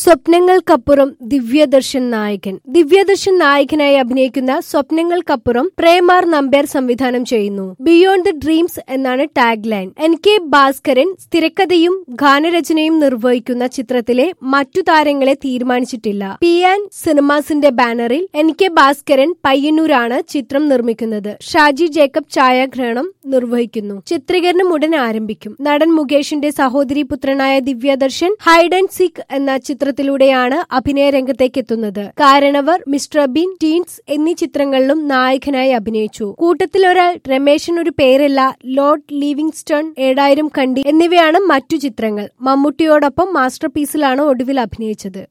സ്വപ്നങ്ങൾക്കപ്പുറം ദിവ്യദർശൻ നായകൻ ദിവ്യദർശൻ നായകനായി അഭിനയിക്കുന്ന സ്വപ്നങ്ങൾക്കപ്പുറം പ്രേമാർ നമ്പ്യാർ സംവിധാനം ചെയ്യുന്നു ബിയോണ്ട് ദി ഡ്രീംസ് എന്നാണ് tag line N K Bhaskaran തിരക്കഥയും ഗാനരചനയും നിർവഹിക്കുന്ന ചിത്രത്തിലെ മറ്റു താരങ്ങളെ തീരുമാനിച്ചിട്ടില്ല പി ആൻ സിനിമാസിന്റെ ബാനറിൽ എൻ കെ ഭാസ്കരൻ പയ്യന്നൂരാണ് ചിത്രം നിർമ്മിക്കുന്നത് ഷാജി ജേക്കബ് ഛായാഗ്രഹണം നിർവഹിക്കുന്നു ചിത്രീകരണം ഉടൻ ആരംഭിക്കും നടൻ മുകേഷിന്റെ സഹോദരി പുത്രനായ ദിവ്യദർശൻ ഹൈഡ് ആൻഡ് സീക്ക് എന്ന ചിത്രത്തിലൂടെയാണ് അഭിനയ രംഗത്തേക്ക് എത്തുന്നത് കാരണവർ മിസ്റ്റർ ബീൻ ടീൻസ് എന്നീ ചിത്രങ്ങളിലും നായകനായി അഭിനയിച്ചു കൂട്ടത്തിലൊരാൾ രമേശൻ ഒരു പേരല്ല ലോർഡ് ലിവിങ്സ്റ്റൺ ഏഴായിരം കണ്ടി എന്നിവയാണ് മറ്റു ചിത്രങ്ങൾ മമ്മൂട്ടിയോടൊപ്പം മാസ്റ്റർ പീസിലാണ് ഒടുവിൽ അഭിനയിച്ചത്